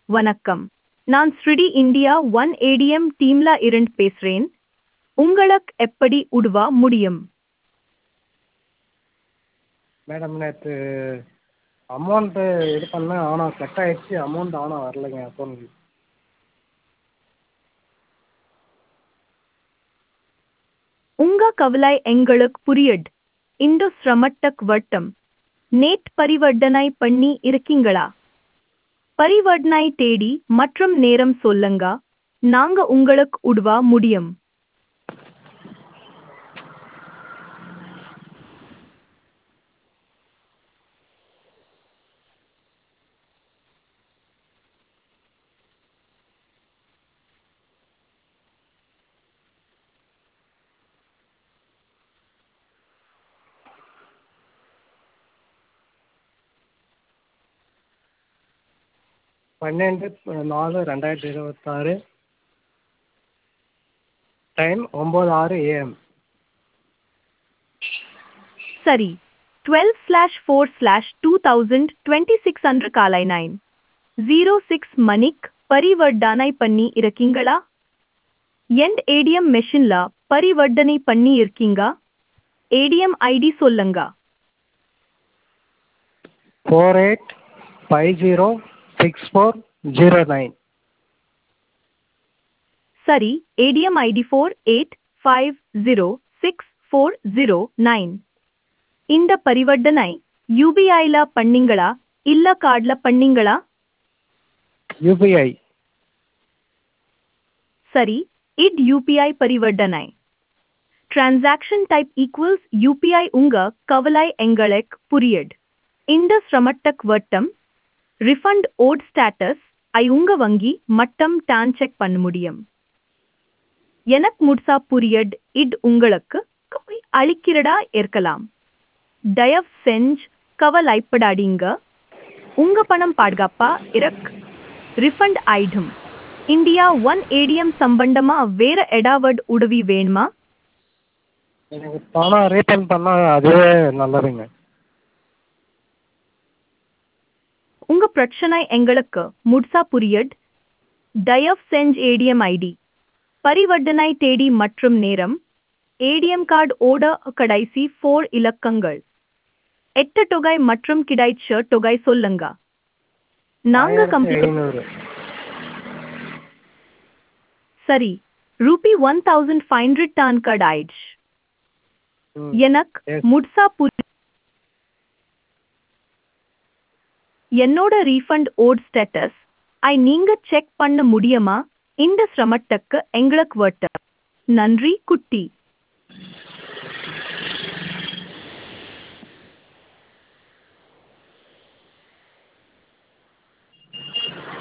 வணக்கம் நான் ஸ்ருடி இந்தியா ஒன் ஏடிஎம் டீம்ல இருந்து பேசுறேன் உங்களுக்கு எப்படி உதவ முடியும் மேடம் நேற்று அமௌண்ட்டு இது பண்ணேன் ஆனால் கட் ஆயிடுச்சு அமௌண்ட் ஆனால் வரலைங்க அக்கௌண்ட்டுக்கு உங்க கவலை எங்களுக்கு புரியுது இந்த சிரமத்துக்கு வட்டம் நேட் பரிவர்த்தனை பண்ணி இருக்கீங்களா பரிவர்த்தனை தேடி மற்றும் நேரம் சொல்லுங்க நாங்க உங்களுக்கு உதவ முடியும் பன்னெண்டு நாலு ரெண்டாயிரத்தி இருபத்தாறு டைம் ஒம்பது ஆறு ஏஎம் சரி twelve slash four slash two thousand twenty six அன்று காலை நைன் ஜீரோ சிக்ஸ் மணிக்கு பரிவர்த்தனை பண்ணி இருக்கீங்களா எண்ட் ஏடிஎம் மெஷின்ல பரிவர்த்தனை பண்ணி இருக்கீங்க ஏடிஎம் ஐடி சொல்லுங்க four eight five zero six four zero nine சரி ATM ID four eight five zero six four zero nine இந்த பரிவர்த்தனை யூபிஐல பண்ணீங்களா இல்ல கார்டுல பண்ணீங்களா யூபிஐ சரி இட் யூபிஐ பரிவர்த்தனை டிரான்சாக்ஷன் டைப் ஈக்குவல்ஸ் யூபிஐ உங்க கவலை எங்களுக்கு புரியுது இந்த சிரமட்டக் வட்டம் ரிஃபண்ட் ஓட் ஸ்டேட்டஸ் ஐ உங்க வங்கி மட்டம் டான் செக் பண்ண முடியும் எனக்கு முட்சா புரியட் இட் உங்களுக்கு கவலை அளிக்கிறதா இருக்கலாம் தயவு செஞ்சு கவலைப்படாதீங்க உங்க பணம் பாதுகாப்பா இருக்கு refund item India one ATM சம்பந்தமா வேற எடாவட் உதவி வேணுமா எனக்கு பணம் ரீஃபண்ட் பண்ணால் அதுவே நல்லதுங்க உங்க பிரச்சனை எங்களுக்கு முட்சா புரியட் தயவு செஞ்சு ஏடிஎம் ஐடி பரிவர்த்தனை தேதி மற்றும் நேரம் ஏடிஎம் கார்டு ஓட கடைசி ஃபோர் இலக்கங்கள் எட்டு தொகை மற்றும் கிடைச்ச தொகை சொல்லுங்க நாங்க ஆயிரத்தி கம்ப்யூட்டர் ஐநூறு சரி rupee one thousand five hundred டான் கார்டு ஆயிடுச்சு ம் எனக்கு Yes. முட்சா புரி என்னோட ரீஃபண்ட் ஓட் ஸ்டேட்டஸ் ஐ நீங்க செக் பண்ண முடியுமா இந்த சிரமத்துக்கு எங்களுக்கு வட்ட நன்றி குட்டி